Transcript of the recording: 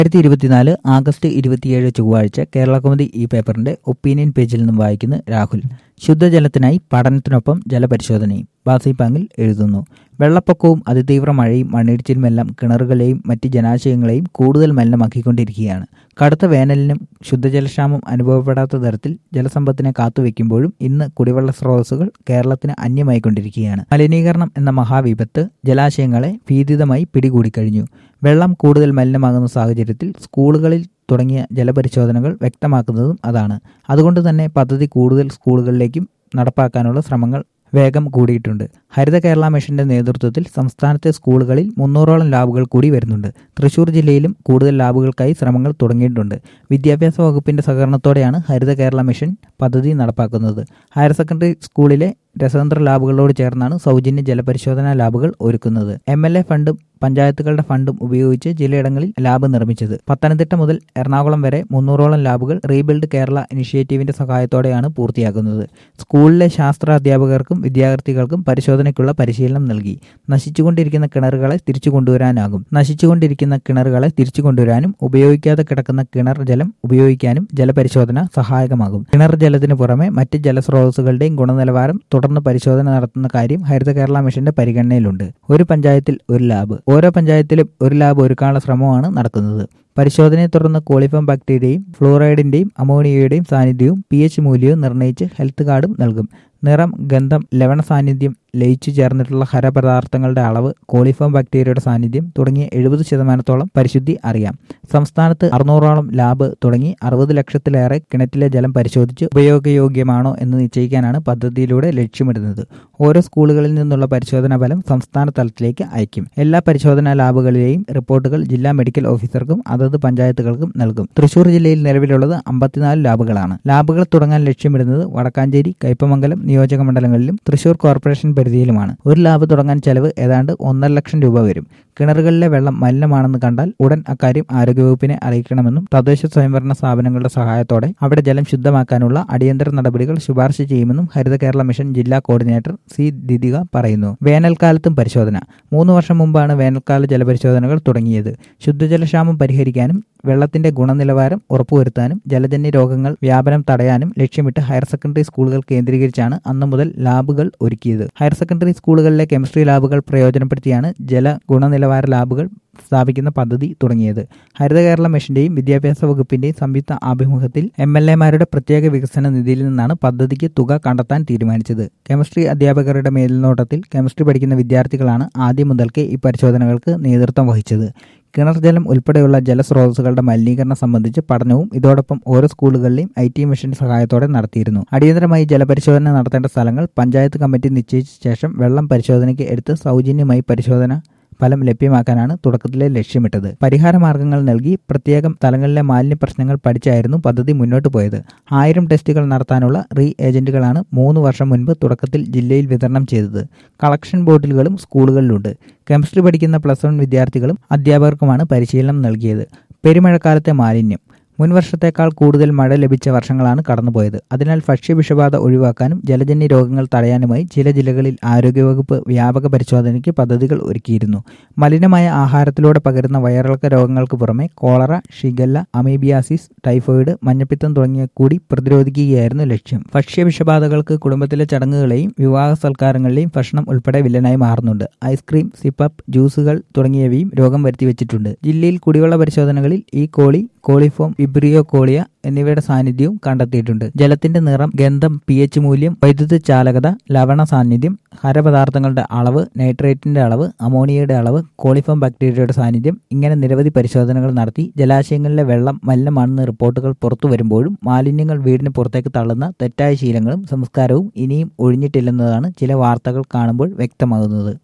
രണ്ടായിരത്തി ഇരുപത്തിനാല് ആഗസ്റ്റ് ഇരുപത്തിയേഴ് ചൊവ്വാഴ്ച കേരള കൗമുദി ഈ പേപ്പറിന്റെ ഒപ്പീനിയൻ പേജിൽ നിന്നും വായിക്കുന്ന രാഹുൽ ശുദ്ധജലത്തിനായി പഠനത്തിനൊപ്പം ജലപരിശോധനയും ബാസിപ്പാങ്ങിൽ എഴുതുന്നു വെള്ളപ്പൊക്കവും അതിതീവ്ര മഴയും മണ്ണിടിച്ചിലുമെല്ലാം കിണറുകളെയും മറ്റ് ജലാശയങ്ങളെയും കൂടുതൽ മലിനമാക്കിക്കൊണ്ടിരിക്കുകയാണ് കടുത്ത വേനലിനും ശുദ്ധജലക്ഷാമം അനുഭവപ്പെടാത്ത തരത്തിൽ ജലസമ്പത്തിനെ കാത്തുവെക്കുമ്പോഴും ഇന്ന് കുടിവെള്ള സ്രോതസ്സുകൾ കേരളത്തിന് അന്യമായിക്കൊണ്ടിരിക്കുകയാണ് മലിനീകരണം എന്ന മഹാവിപത്ത് ജലാശയങ്ങളെ ഭീതിതമായി പിടികൂടിക്കഴിഞ്ഞു വെള്ളം കൂടുതൽ മലിനമാകുന്ന സാഹചര്യത്തിൽ സ്കൂളുകളിൽ തുടങ്ങിയ ജലപരിശോധനകൾ വ്യക്തമാക്കുന്നതും അതാണ് അതുകൊണ്ട് തന്നെ പദ്ധതി കൂടുതൽ സ്കൂളുകളിലേക്കും നടപ്പാക്കാനുള്ള ശ്രമങ്ങൾ വേഗം കൂടിയിട്ടുണ്ട് ഹരിത കേരള മിഷന്റെ നേതൃത്വത്തിൽ സംസ്ഥാനത്തെ സ്കൂളുകളിൽ മുന്നൂറോളം ലാബുകൾ കൂടി വരുന്നുണ്ട് തൃശൂർ ജില്ലയിലും കൂടുതൽ ലാബുകൾക്കായി ശ്രമങ്ങൾ തുടങ്ങിയിട്ടുണ്ട് വിദ്യാഭ്യാസ വകുപ്പിന്റെ സഹകരണത്തോടെയാണ് ഹരിത കേരള മിഷൻ പദ്ധതി നടപ്പാക്കുന്നത് ഹയർ സെക്കൻഡറി സ്കൂളിലെ രസതന്ത്ര ലാബുകളോട് ചേർന്നാണ് സൗജന്യ ജലപരിശോധനാ ലാബുകൾ ഒരുക്കുന്നത് എം എൽ എ ഫണ്ടും പഞ്ചായത്തുകളുടെ ഫണ്ടും ഉപയോഗിച്ച് ചിലയിടങ്ങളിൽ ലാബ് നിർമ്മിച്ചത് പത്തനംതിട്ട മുതൽ എറണാകുളം വരെ മുന്നൂറോളം ലാബുകൾ റീബിൽഡ് കേരള ഇനിഷ്യേറ്റീവിന്റെ സഹായത്തോടെയാണ് പൂർത്തിയാക്കുന്നത് സ്കൂളിലെ ശാസ്ത്ര അധ്യാപകർക്കും വിദ്യാർത്ഥികൾക്കും പരിശോധനയ്ക്കുള്ള പരിശീലനം നൽകി നശിച്ചുകൊണ്ടിരിക്കുന്ന കിണറുകളെ തിരിച്ചു കൊണ്ടുവരാനാകും നശിച്ചുകൊണ്ടിരിക്കുന്ന കിണറുകളെ തിരിച്ചു കൊണ്ടുവരാനും ഉപയോഗിക്കാതെ കിടക്കുന്ന കിണർ ജലം ഉപയോഗിക്കാനും ജലപരിശോധന സഹായകമാകും കിണർ ജലത്തിന് പുറമെ മറ്റ് ജലസ്രോതസ്സുകളുടെയും ഗുണനിലവാരം തുടർന്ന് പരിശോധന നടത്തുന്ന കാര്യം ഹരിത കേരള മിഷന്റെ പരിഗണനയിലുണ്ട് ഒരു പഞ്ചായത്തിൽ ഒരു ലാബ് ഓരോ പഞ്ചായത്തിലും ഒരു ലാബ് ഒരുക്കാനുള്ള ശ്രമമാണ് നടക്കുന്നത് പരിശോധനയെ തുടർന്ന് കോളിഫോം ബാക്ടീരിയയും ഫ്ലൂറൈഡിന്റെയും അമോണിയയുടെയും സാന്നിധ്യവും പി എച്ച് മൂല്യവും നിർണ്ണയിച്ച് ഹെൽത്ത് കാർഡും നൽകും നിറം ഗന്ധം ലവണ സാന്നിധ്യം ലയിച്ചു ചേർന്നിട്ടുള്ള ഖരപദാർത്ഥങ്ങളുടെ അളവ് കോളിഫോം ബാക്ടീരിയയുടെ സാന്നിധ്യം തുടങ്ങിയ എഴുപത് ശതമാനത്തോളം പരിശുദ്ധി അറിയാം സംസ്ഥാനത്ത് അറുന്നൂറോളം ലാബ് തുടങ്ങി അറുപത് ലക്ഷത്തിലേറെ കിണറ്റിലെ ജലം പരിശോധിച്ച് ഉപയോഗയോഗ്യമാണോ എന്ന് നിശ്ചയിക്കാനാണ് പദ്ധതിയിലൂടെ ലക്ഷ്യമിടുന്നത് ഓരോ സ്കൂളുകളിൽ നിന്നുള്ള പരിശോധനാ ഫലം സംസ്ഥാന തലത്തിലേക്ക് അയക്കും എല്ലാ പരിശോധനാ ലാബുകളിലെയും റിപ്പോർട്ടുകൾ ജില്ലാ മെഡിക്കൽ ഓഫീസർക്കും അതത് പഞ്ചായത്തുകൾക്കും നൽകും തൃശൂർ ജില്ലയിൽ നിലവിലുള്ളത് അമ്പത്തിനാല് ലാബുകളാണ് ലാബുകൾ തുടങ്ങാൻ ലക്ഷ്യമിടുന്നത് വടക്കാഞ്ചേരി കയ്പമംഗലം നിയോജക മണ്ഡലങ്ങളിലും തൃശൂർ കോർപ്പറേഷൻ പരിധിയിലുമാണ് ഒരു ലാബ് തുടങ്ങാൻ ചെലവ് ഏതാണ്ട് ഒന്നര ലക്ഷം രൂപ വരും കിണറുകളിലെ വെള്ളം മലിനമാണെന്ന് കണ്ടാൽ ഉടൻ അക്കാര്യം ആരോഗ്യവകുപ്പിനെ അറിയിക്കണമെന്നും തദ്ദേശ സ്വയംഭരണ സ്ഥാപനങ്ങളുടെ സഹായത്തോടെ അവിടെ ജലം ശുദ്ധമാക്കാനുള്ള അടിയന്തര നടപടികൾ ശുപാർശ ചെയ്യുമെന്നും ഹരിത കേരള മിഷൻ ജില്ലാ കോർഡിനേറ്റർ സി ദിദിക പറയുന്നു വേനൽക്കാലത്തും പരിശോധന മൂന്ന് വർഷം മുമ്പാണ് വേനൽക്കാല ജലപരിശോധനകൾ തുടങ്ങിയത് ശുദ്ധജലക്ഷാമം പരിഹരിക്കാനും വെള്ളത്തിന്റെ ഗുണനിലവാരം ഉറപ്പുവരുത്താനും ജലജന്യ രോഗങ്ങൾ വ്യാപനം തടയാനും ലക്ഷ്യമിട്ട് ഹയർ സെക്കൻഡറി സ്കൂളുകൾ കേന്ദ്രീകരിച്ചാണ് അന്നു മുതൽ ലാബുകൾ ഒരുക്കിയത് ഹയർ സെക്കൻഡറി സ്കൂളുകളിലെ കെമിസ്ട്രി ലാബുകൾ പ്രയോജനപ്പെടുത്തിയാണ് ജല ഗുണനിലവാര ലാബുകൾ സ്ഥാപിക്കുന്ന പദ്ധതി തുടങ്ങിയത് ഹരിത കേരള മിഷന്റെയും വിദ്യാഭ്യാസ വകുപ്പിന്റെയും സംയുക്ത ആഭിമുഖ്യത്തിൽ എം എൽ എമാരുടെ പ്രത്യേക വികസന നിധിയിൽ നിന്നാണ് പദ്ധതിക്ക് തുക കണ്ടെത്താൻ തീരുമാനിച്ചത് കെമിസ്ട്രി അധ്യാപകരുടെ മേൽനോട്ടത്തിൽ കെമിസ്ട്രി പഠിക്കുന്ന വിദ്യാർത്ഥികളാണ് ആദ്യം മുതൽക്കേ ഈ പരിശോധനകൾക്ക് നേതൃത്വം വഹിച്ചത് കിണർ ജലം ഉൾപ്പെടെയുള്ള ജലസ്രോതസ്സുകളുടെ മലിനീകരണം സംബന്ധിച്ച് പഠനവും ഇതോടൊപ്പം ഓരോ സ്കൂളുകളിലെയും ഐ ടി മിഷന്റെ സഹായത്തോടെ നടത്തിയിരുന്നു അടിയന്തരമായി ജലപരിശോധന നടത്തേണ്ട സ്ഥലങ്ങൾ പഞ്ചായത്ത് കമ്മിറ്റി നിശ്ചയിച്ച ശേഷം വെള്ളം പരിശോധനയ്ക്ക് എടുത്ത് സൗജന്യമായി പരിശോധന ഫലം ലഭ്യമാക്കാനാണ് തുടക്കത്തിലെ ലക്ഷ്യമിട്ടത് പരിഹാര മാർഗങ്ങൾ നൽകി പ്രത്യേകം സ്ഥലങ്ങളിലെ മാലിന്യ പ്രശ്നങ്ങൾ പഠിച്ചായിരുന്നു പദ്ധതി മുന്നോട്ട് പോയത് ആയിരം ടെസ്റ്റുകൾ നടത്താനുള്ള റീ ഏജന്റുകളാണ് മൂന്ന് വർഷം മുൻപ് തുടക്കത്തിൽ ജില്ലയിൽ വിതരണം ചെയ്തത് കളക്ഷൻ ബോട്ടിലുകളും സ്കൂളുകളിലുണ്ട് കെമിസ്ട്രി പഠിക്കുന്ന പ്ലസ് വൺ വിദ്യാർത്ഥികളും അധ്യാപകർക്കുമാണ് പരിശീലനം നൽകിയത് പെരുമഴക്കാലത്തെ മാലിന്യം മുൻവർഷത്തേക്കാൾ കൂടുതൽ മഴ ലഭിച്ച വർഷങ്ങളാണ് കടന്നുപോയത് അതിനാൽ ഭക്ഷ്യവിഷബാധ ഒഴിവാക്കാനും ജലജന്യ രോഗങ്ങൾ തടയാനുമായി ചില ജില്ലകളിൽ ആരോഗ്യവകുപ്പ് വ്യാപക പരിശോധനയ്ക്ക് പദ്ധതികൾ ഒരുക്കിയിരുന്നു മലിനമായ ആഹാരത്തിലൂടെ പകരുന്ന വയറിളക്ക രോഗങ്ങൾക്ക് പുറമെ കോളറ ഷിഗല്ല അമീബിയാസിസ് ടൈഫോയിഡ് മഞ്ഞപ്പിത്തം തുടങ്ങിയ കൂടി പ്രതിരോധിക്കുകയായിരുന്നു ലക്ഷ്യം ഭക്ഷ്യവിഷബാധകൾക്ക് കുടുംബത്തിലെ ചടങ്ങുകളെയും വിവാഹ സൽക്കാരങ്ങളിലെയും ഭക്ഷണം ഉൾപ്പെടെ വില്ലനായി മാറുന്നുണ്ട് ഐസ്ക്രീം സിപ്പപ്പ് ജ്യൂസുകൾ തുടങ്ങിയവയും രോഗം വരുത്തിവെച്ചിട്ടുണ്ട് ജില്ലയിൽ കുടിവെള്ള പരിശോധനകളിൽ ഈ കോളി കോളിഫോം വിബ്രിയോ കോളിയ എന്നിവയുടെ സാന്നിധ്യവും കണ്ടെത്തിയിട്ടുണ്ട് ജലത്തിന്റെ നിറം ഗന്ധം പി എച്ച് മൂല്യം വൈദ്യുത ചാലകത ലവണ സാന്നിധ്യം ഖരപദാർത്ഥങ്ങളുടെ അളവ് നൈട്രേറ്റിന്റെ അളവ് അമോണിയയുടെ അളവ് കോളിഫോം ബാക്ടീരിയയുടെ സാന്നിധ്യം ഇങ്ങനെ നിരവധി പരിശോധനകൾ നടത്തി ജലാശയങ്ങളിലെ വെള്ളം മലിനമാണെന്ന് റിപ്പോർട്ടുകൾ പുറത്തു വരുമ്പോഴും മാലിന്യങ്ങൾ വീടിന് പുറത്തേക്ക് തള്ളുന്ന തെറ്റായ ശീലങ്ങളും സംസ്കാരവും ഇനിയും ഒഴിഞ്ഞിട്ടില്ലെന്നതാണ് ചില വാർത്തകൾ കാണുമ്പോൾ വ്യക്തമാകുന്നത്